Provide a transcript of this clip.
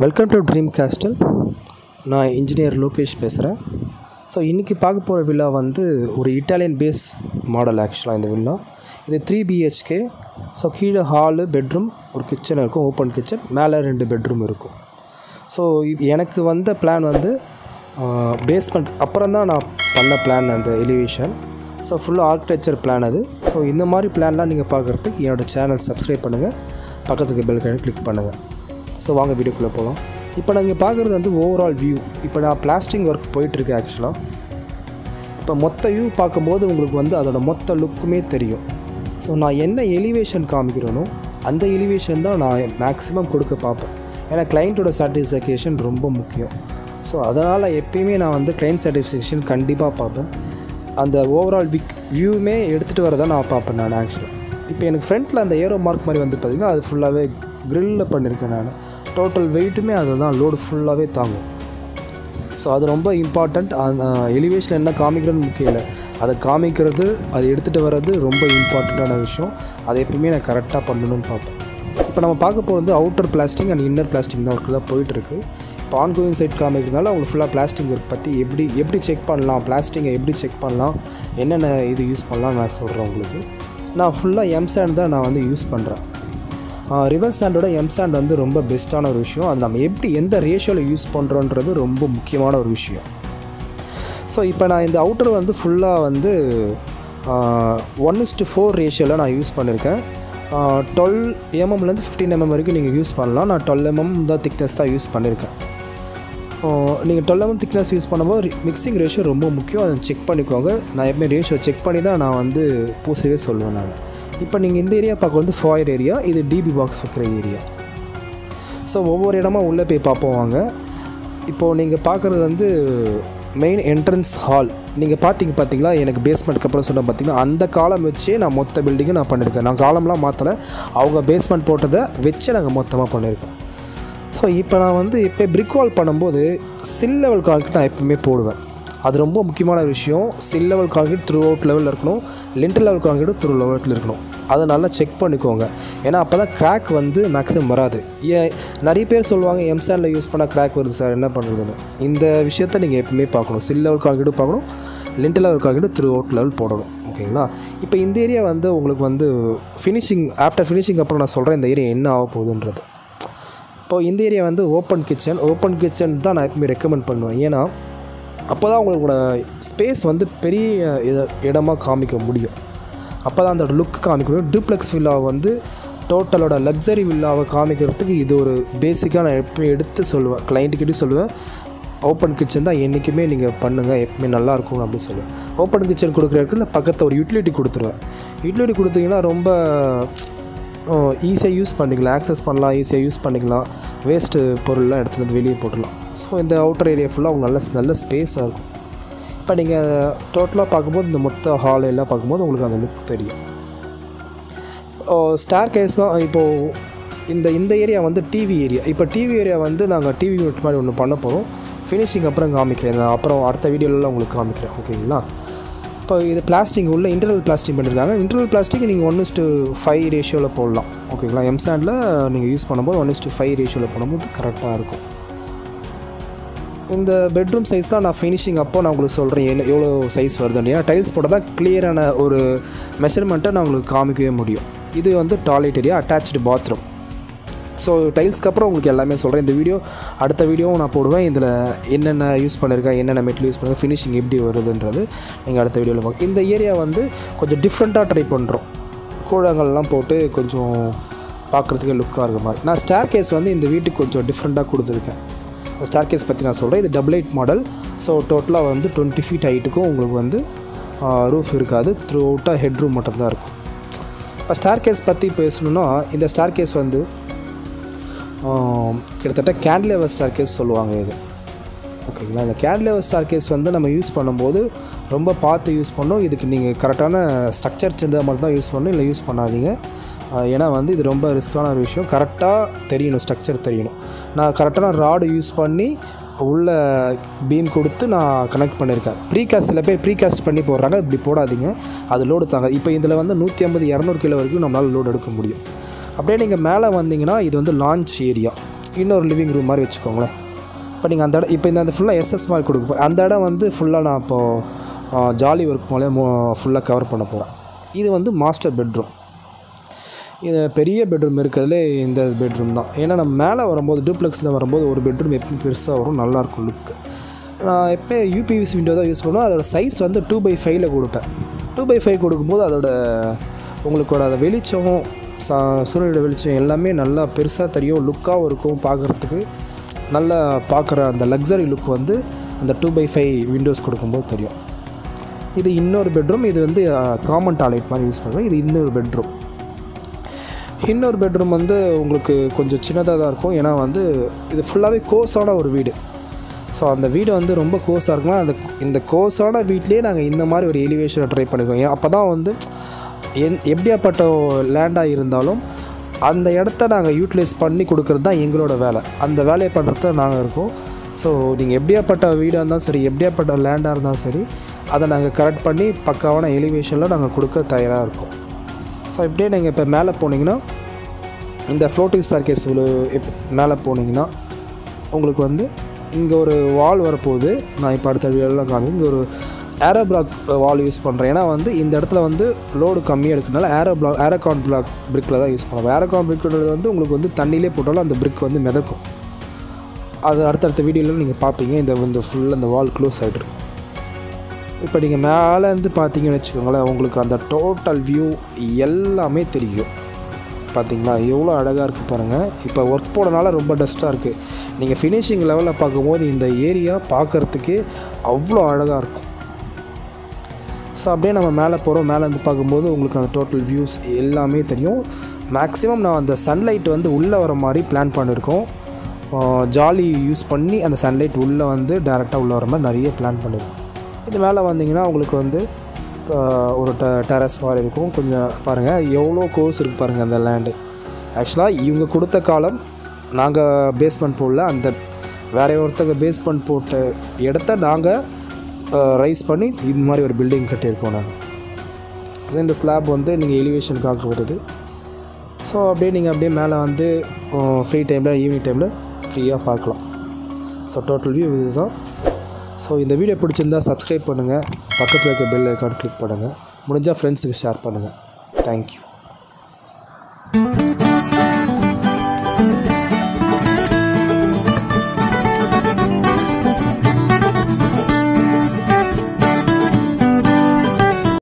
welcome to dream castle நான் engineer Lokesh பேசுகிறேன் so இன்றைக்கி பார்க்க போகிற வில்லா வந்து ஒரு இட்டாலியன் பேஸ் மாடல் ஆக்சுவலாக இந்த வில்லா இது த்ரீ பிஹெச்கே ஸோ கீழே ஹாலு பெட்ரூம் ஒரு கிச்சன் இருக்கும் ஓப்பன் கிச்சன் மேலே ரெண்டு பெட்ரூம் இருக்கும் ஸோ எனக்கு வந்த பிளான் வந்து பேஸ்மெண்ட் அப்புறம் தான் நான் பண்ண பிளான் அந்த எலிவேஷன் ஸோ ஃபுல்லாக ஆர்கிடெக்சர் பிளான் அது ஸோ இந்த மாதிரி பிளான்லாம் நீங்கள் பார்க்குறதுக்கு என்னோடய சேனல் சப்ஸ்கிரைப் பண்ணுங்கள் பக்கத்துக்கு பெல் கனெக்ட் கிளிக் பண்ணுங்கள் ஸோ வாங்க வீடியோக்குள்ளே போகலாம் இப்போ நீங்கள் பார்க்குறது வந்து ஓவரால் வியூ இப்போ நான் பிளாஸ்டிங் ஒர்க் போயிட்டுருக்கு ஆக்சுவலாக இப்போ மொத்த வியூ பார்க்கும்போது உங்களுக்கு வந்து அதோட மொத்த லுக்குமே தெரியும் ஸோ நான் என்ன எலிவேஷன் காமிக்கிறேனோ அந்த எலிவேஷன் தான் நான் மேக்ஸிமம் கொடுக்க பார்ப்பேன் ஏன்னா கிளைண்ட்டோட சாட்டிஸ்ஃபேக்ஷன் ரொம்ப முக்கியம் ஸோ அதனால் எப்பயுமே நான் வந்து கிளைண்ட் சாட்டிஸ்ஃபேக்ஷன் கண்டிப்பாக பார்ப்பேன் அந்த ஓவரால் விக் வியூவுமே எடுத்துகிட்டு வரதான் நான் பார்ப்பேன் நான் ஆக்சுவலாக இப்போ எனக்கு ஃப்ரண்ட்டில் அந்த ஏரோ மார்க் மாதிரி வந்து பார்த்திங்கன்னா அது ஃபுல்லாகவே க்ரில்லில் பண்ணியிருக்கேன் நான் டோட்டல் வெயிட்டுமே அதை தான் லோடு ஃபுல்லாகவே தாங்கும் ஸோ அது ரொம்ப இம்பார்ட்டண்ட் அந்த எலிவேஷன் என்ன காமிக்கிறதுன்னு முக்கியம் இல்லை அதை காமிக்கிறது அதை எடுத்துகிட்டு வர்றது ரொம்ப இம்பார்ட்டண்ட்டான விஷயம் அதை எப்பயுமே நான் கரெக்டாக பண்ணணும்னு பார்ப்பேன் இப்போ நம்ம பார்க்க போகிறது outer plastering and inner plastering தான் ஒர்க்கு தான் போயிட்டுருக்கு இப்போ ஆன்கோயிங் சைட் காமிக்கிறதுனால அவங்க ஃபுல்லாக பிளாஸ்டிக் ஒர்க் பற்றி எப்படி எப்படி செக் பண்ணலாம் பிளாஸ்டிங்கை எப்படி செக் பண்ணலாம் என்னென்ன இது யூஸ் பண்ணலாம் நான் சொல்கிறேன் உங்களுக்கு நான் ஃபுல்லாக எம் சாண்ட் தான் நான் வந்து யூஸ் பண்ணுறேன் ரிவர் சாண்டோட எம் சாண்ட் வந்து ரொம்ப பெஸ்ட்டான ஒரு விஷயம் அது நம்ம எப்படி எந்த ரேஷியோவில் யூஸ் பண்ணுறோன்றது ரொம்ப முக்கியமான ஒரு விஷயம் ஸோ இப்போ நான் இந்த அவுட்டர் வந்து ஃபுல்லாக வந்து ஒன் இஸ் டு ஃபோர் ரேஷியோவில் நான் யூஸ் பண்ணியிருக்கேன் டுவெல் எம்எம்லேருந்து ஃபிஃப்டீன் எம்எம் வரைக்கும் நீங்கள் யூஸ் பண்ணலாம் நான் டுவெல் எம்எம் தான் திக்னஸ் தான் யூஸ் பண்ணியிருக்கேன் நீங்கள் டுவெல் எம்எம் திக்னஸ் யூஸ் பண்ணும்போது மிக்சிங் ரேஷியோ ரொம்ப முக்கியம் அதை செக் பண்ணிக்கோங்க நான் எப்பவுமே ரேஷியோ செக் பண்ணி தான் நான் வந்து பூசவே சொல்லுவேன் நான் இப்போ நீங்கள் இந்த ஏரியா பார்க்க வந்து ஃபாயர் ஏரியா இது டிபி பாக்ஸ் வைக்கிற ஏரியா ஸோ ஒவ்வொரு இடமா உள்ளே போய் பார்ப்போம் வாங்க இப்போது நீங்கள் பார்க்குறது வந்து மெயின் என்ட்ரன்ஸ் ஹால் நீங்கள் பார்த்தீங்க பார்த்தீங்களா எனக்கு பேஸ்மெண்ட்டுக்கு அப்புறம் சொன்ன பார்த்தீங்கன்னா அந்த காலம் வச்சே நான் மொத்த பில்டிங்கும் நான் பண்ணியிருக்கேன் நான் காலம்லாம் மாற்றலை அவங்க பேஸ்மெண்ட் போட்டதை வச்சு நாங்கள் மொத்தமாக பண்ணியிருக்கோம் ஸோ இப்போ நான் வந்து இப்போ பிரிக் வால் பண்ணும்போது சில் லெவல் கான்கிரீட் நான் எப்பவுமே போடுவேன் அது ரொம்ப முக்கியமான விஷயம் sill level concrete throughout லெவலில் இருக்கணும் லிண்டர் லெவல் கான்கிரீட் த்ரூ லெவலில் இருக்கணும் அதை நல்லா செக் பண்ணிக்கோங்க ஏன்னா அப்போ தான் கிராக் வந்து மேக்ஸிமம் வராது ஏன் நிறைய பேர் சொல்லுவாங்க எம்சானில் யூஸ் பண்ணால் கிராக் வருது சார் என்ன பண்ணுறதுன்னு இந்த விஷயத்த நீங்கள் எப்பவுமே பார்க்கணும் சில் லெவல் கான்கிரீட்டும் பார்க்கணும் lintel level concrete throughout level போடணும் ஓகேங்களா இப்போ இந்த ஏரியா வந்து உங்களுக்கு வந்து ஃபினிஷிங் ஆஃப்டர் ஃபினிஷிங் அப்புறம் நான் சொல்கிறேன் இந்த ஏரியா என்ன ஆக போகுதுன்றது இப்போ இந்த ஏரியா வந்து ஓப்பன் கிச்சன் ஓப்பன் கிச்சன் தான் நான் எப்பவுமே ரெக்கமெண்ட் பண்ணுவேன் ஏன்னா அப்போ தான் உங்களோட ஸ்பேஸ் வந்து பெரிய இத- இடமா காமிக்க முடியும் அப்போ தான் அந்த லுக் காமிக்க முடியும் டூப்ளெக்ஸ் வில்லாவை வந்து டோட்டலோட லக்ஸரி வில்லாவை காமிக்கிறதுக்கு இது ஒரு பேசிக்காக நான் எப்பவுமே எடுத்து சொல்லுவேன் கிளைண்ட்டுக்கிட்டே சொல்லுவேன் ஓப்பன் கிச்சன் தான் என்றைக்குமே நீங்கள் பண்ணுங்கள் எப்பவுமே நல்லாயிருக்கும் அப்படின்னு சொல்லுவேன் ஓப்பன் கிச்சன் கொடுக்குற இடத்துல பக்கத்தில் ஒரு யூட்டிலிட்டி கொடுத்துருவேன் யூட்டிலிட்டி கொடுத்தீங்கன்னா ரொம்ப ஈஸியாக யூஸ் பண்ணிக்கலாம் ஆக்சஸ் பண்ணலாம் ஈஸியாக யூஸ் பண்ணிக்கலாம் வேஸ்ட்டு பொருள்லாம் எடுத்துகிட்டு வந்து வெளியே போட்டுடலாம் ஸோ இந்த அவுட்டர் ஏரியா ஃபுல்லாக அவங்க நல்ல நல்ல ஸ்பேஸாக இருக்கும் இப்போ நீங்கள் டோட்டலாக பார்க்கும்போது இந்த மொத்த ஹால் எல்லாம் பார்க்கும்போது உங்களுக்கு அந்த லுக் தெரியும் ஸ்டார் கேஸ் தான் இப்போது இந்த இந்த ஏரியா வந்து டிவி ஏரியா இப்போ டிவி ஏரியா வந்து நாங்கள் டிவி யூனிட் மாதிரி ஒன்று பண்ண போகிறோம் ஃபினிஷிங் அப்புறம் காமிக்கிறேன் நான் அப்புறம் அடுத்த வீடியோலலாம் உங்களுக்கு காமிக்கிறேன் ஓகேங்களா இப்போ இது பிளாஸ்டிக் உள்ள இன்டர்னல் பிளாஸ்டிக் பண்ணியிருக்காங்க இன்டர்னல் பிளாஸ்டிக் நீங்கள் ஒன் இஸ் டு ஃபைவ் ரேஷியோவில் போடலாம் ஓகேங்களா எம்சாண்டில் நீங்கள் யூஸ் பண்ணும்போது ஒன் இஸ் டு ஃபைவ் ரேஷியோவில் போடும்போது கரெக்டாக இருக்கும் இந்த பெட்ரூம் சைஸ் தான் நான் ஃபினிஷிங் அப்போ நான் உங்களுக்கு சொல்கிறேன் என்ன எவ்வளோ சைஸ் வருதுன்னு ஏன்னா டைல்ஸ் போட்டால் தான் கிளியரான ஒரு மெஷர்மெண்ட்டை நான் உங்களுக்கு காமிக்கவே முடியும் இது வந்து toilet area attach bathroom so டைல்ஸ்க்கு அப்புறம் உங்களுக்கு எல்லாமே சொல்கிறேன் இந்த வீடியோ அடுத்த வீடியோவும் நான் போடுவேன் இதில் என்னென்ன யூஸ் பண்ணியிருக்கேன் என்னென்ன மெட்டீரியல் யூஸ் பண்ணிருக்கேன் ஃபினிஷிங் எப்படி வருதுன்றது நீங்கள் அடுத்த வீடியோவில் பார்க்க இந்த ஏரியா வந்து கொஞ்சம் டிஃப்ரெண்ட்டாக ட்ரை பண்ணுறோம் கூழங்கள்லாம் போட்டு கொஞ்சம் பார்க்குறதுக்கு லுக்காக இருக்க மாதிரி நான் ஸ்டார் கேஸ் வந்து இந்த வீட்டுக்கு கொஞ்சம் டிஃப்ரெண்ட்டாக கொடுத்துருக்கேன் ஸ்டார் கேஸ் பற்றி நான் சொல்கிறேன் இது டபுள் எயிட் மாடல் ஸோ டோட்டலாக வந்து டுவெண்ட்டி ஃபீட் ஹைட்டுக்கும் உங்களுக்கு வந்து ரூஃப் இருக்காது த்ரூ அவுட்டாக ஹெட் ரூம் மட்டும்தான் இருக்கும் இப்போ ஸ்டார் கேஸ் பற்றி பேசணுன்னா இந்த ஸ்டார் கேஸ் வந்து ஆம், கிட்டத்தட்ட கேண்ட்லேவர் ஸ்டார் கேஸ் சொல்லுவாங்க இது ஓகேங்களா இந்த கேண்ட்லேவர் ஸ்டார் கேஸ் வந்து நம்ம யூஸ் பண்ணும்போது ரொம்ப பார்த்து யூஸ் பண்ணணும் இதுக்கு நீங்கள் கரெக்டான ஸ்ட்ரக்சர் சேர்ந்த மாதிரி தான் யூஸ் பண்ணணும் இல்லை யூஸ் பண்ணாதீங்க ஆஹ், ஏன்னா வந்து இது ரொம்ப ரிஸ்க்கான ஒரு விஷயம் கரெக்டாக தெரியணும் ஸ்ட்ரக்சர் தெரியணும் நான் கரெக்டான ராடு யூஸ் பண்ணி உள்ள பீம் கொடுத்து நான் கனெக்ட் பண்ணியிருக்கேன் ப்ரீகாஸ்ட் சில பேர் ப்ரீகாஸ்ட் பண்ணி போடுறாங்க இப்படி போடாதீங்க அது லோடு தாங்க இப்போ இதில் வந்து நூற்றி ஐம்பது இரநூறு கிலோ வரைக்கும் நம்மளால் லோடு எடுக்க முடியும் அப்படியே நீங்கள் மேலே வந்தீங்கன்னா இது வந்து லான்ச் ஏரியா இன்னொரு லிவிங் ரூம் மாதிரி வச்சுக்கோங்களேன் இப்போ நீங்கள் அந்த இடம் இப்போ இந்த ஃபுல்லாக எஸ்எஸ் மாதிரி கொடுக்க போகிறேன் அந்த இடம் வந்து ஃபுல்லாக நான் இப்போது ஜாலி ஒர்க் போலே ஃபுல்லாக கவர் பண்ண போகிறேன் இது வந்து மாஸ்டர் பெட்ரூம் இது பெரிய பெட்ரூம் இருக்கிறதுலே இந்த பெட்ரூம் தான் ஏன்னா நம்ம மேலே வரும்போது டூப்ளெக்ஸில் வரும்போது ஒரு பெட்ரூம் எப்பவும் பெருசாக வரும் நல்லாயிருக்கும் லுக்கு நான் எப்போ யூபிவிசி விண்டோ தான் யூஸ் பண்ணுவேன் அதோட சைஸ் வந்து டூ பை ஃபைவ்ல கொடுப்பேன் டூ பை ஃபைவ் கொடுக்கும்போது அதோட உங்களுக்கோட அந்த வெளிச்சம் சா சூரியனோட வெளிச்சம் எல்லாமே நல்லா பெருசாக தெரியும் லுக்காகவும் இருக்கும் பார்க்குறதுக்கு நல்லா பார்க்குற அந்த லக்ஸரி லுக் வந்து அந்த டூ பை ஃபைவ் விண்டோஸ் கொடுக்கும்போது தெரியும் இது இன்னொரு பெட்ரூம் இது வந்து காமன் டாய்லெட் மாதிரி யூஸ் பண்ணுறேன் இது இன்னொரு பெட்ரூம் இன்னொரு பெட்ரூம் வந்து உங்களுக்கு கொஞ்சம் சின்னதாக தான் இருக்கும் ஏன்னா வந்து இது ஃபுல்லாகவே கோஸான ஒரு வீடு ஸோ அந்த வீடு வந்து ரொம்ப கோஸாக இருக்கலாம் அந்த இந்த கோஸான வீட்லேயே நாங்கள் இந்த மாதிரி ஒரு எலிவேஷனை ட்ரை பண்ணியிருக்கோம் அப்போ தான் வந்து என் எப்படியாப்பட்ட லேண்டாக இருந்தாலும் அந்த இடத்த நாங்கள் யூட்டிலைஸ் பண்ணி கொடுக்குறது தான் எங்களோட வேலை அந்த வேலையை பண்ணுறது நாங்கள் இருக்கோம் ஸோ நீங்கள் எப்படியாப்பட்ட வீடாக இருந்தாலும் சரி எப்படியாப்பட்ட லேண்டாக இருந்தாலும் சரி அதை நாங்கள் கரெக்ட் பண்ணி பக்காவான எலிவேஷனில் நாங்கள் கொடுக்க தயாராக இருக்கோம் ஸோ இப்படியே நீங்கள் இப்போ மேலே போனீங்கன்னா இந்த ஃப்ளோட்டிங் ஸ்டார் கேஸ் எப் மேலே போனீங்கன்னா உங்களுக்கு வந்து இங்கே ஒரு வால் வரப்போகுது நான் இப்போ அடுத்த வீடியோலாம் காமி இங்கே ஒரு ஏரோ பிளாக் வால் யூஸ் பண்ணுறேன் ஏன்னா வந்து இந்த இடத்துல வந்து லோடு கம்மியாக இருக்கிறதுனால ஏரோ பிளாக் ஏரோகான் பிளாக் பிரிக்கில் தான் யூஸ் பண்ணுவோம் ஏரோகான் பிரிக்கோட வந்து உங்களுக்கு வந்து தண்ணியிலே போட்டாலும் அந்த பிரிக் வந்து மிதக்கும் அது அடுத்தடுத்த வீடியோவில் நீங்கள் பார்ப்பீங்க இந்த இந்த ஃபுல்லாக இந்த வால் க்ளோஸ் ஆகிட்டு இப்போ நீங்கள் மேலேருந்து பார்த்தீங்கன்னு வச்சுக்கோங்களேன் உங்களுக்கு அந்த டோட்டல் வியூ எல்லாமே தெரியும் பார்த்தீங்களா எவ்வளோ அழகாக இருக்குது பாருங்கள் இப்போ ஒர்க் போனனால ரொம்ப டஸ்ட்டாக இருக்குது நீங்கள் ஃபினிஷிங் லெவலில் பார்க்கும்போது இந்த ஏரியா பார்க்குறதுக்கே அவ்வளோ அழகாக இருக்கும் ஸோ அப்படியே நம்ம மேலே போகிறோம் மேலேருந்து பார்க்கும்போது உங்களுக்கு அந்த டோட்டல் வியூஸ் எல்லாமே தெரியும் மேக்ஸிமம் நான் அந்த சன்லைட் வந்து உள்ளே வர மாதிரி பிளான் பண்ணியிருக்கோம் ஜாலி யூஸ் பண்ணி அந்த சன்லைட் உள்ளே வந்து டேரெக்டாக உள்ளே வர மாதிரி நிறைய பிளான் பண்ணியிருக்கோம் இது மேலே வந்தீங்கன்னா உங்களுக்கு வந்து ஒரு ட டெரஸ் மாதிரி இருக்கும் கொஞ்சம் பாருங்கள் எவ்வளோ கோர்ஸ் இருக்குது பாருங்கள் அந்த லேண்டு ஆக்சுவலாக இவங்க கொடுத்த காலம் நாங்கள் பேஸ்மெண்ட் போடல அந்த வேற ஒருத்தங்க பேஸ்மெண்ட் போட்ட இடத்த நாங்கள் ரைஸ் பண்ணி இந்த மாதிரி ஒரு பில்டிங் கட்டியிருக்கோம் நாங்கள் ஸோ இந்த ஸ்லாப் வந்து நீங்கள் எலிவேஷனுக்காக வருது ஸோ அப்படியே நீங்கள் அப்படியே மேலே வந்து ஃப்ரீ டைமில் ஈவினிங் டைமில் ஃப்ரீயாக பார்க்கலாம் ஸோ டோட்டல் வியூ இதுதான் ஸோ இந்த வீடியோ பிடிச்சிருந்தா சப்ஸ்கிரைப் பண்ணுங்கள் பக்கத்தில் இருக்க பெல் ஐக்கான் கிளிக் பண்ணுங்கள் முடிஞ்சால் ஃப்ரெண்ட்ஸுக்கு ஷேர் பண்ணுங்கள் தேங்க்யூ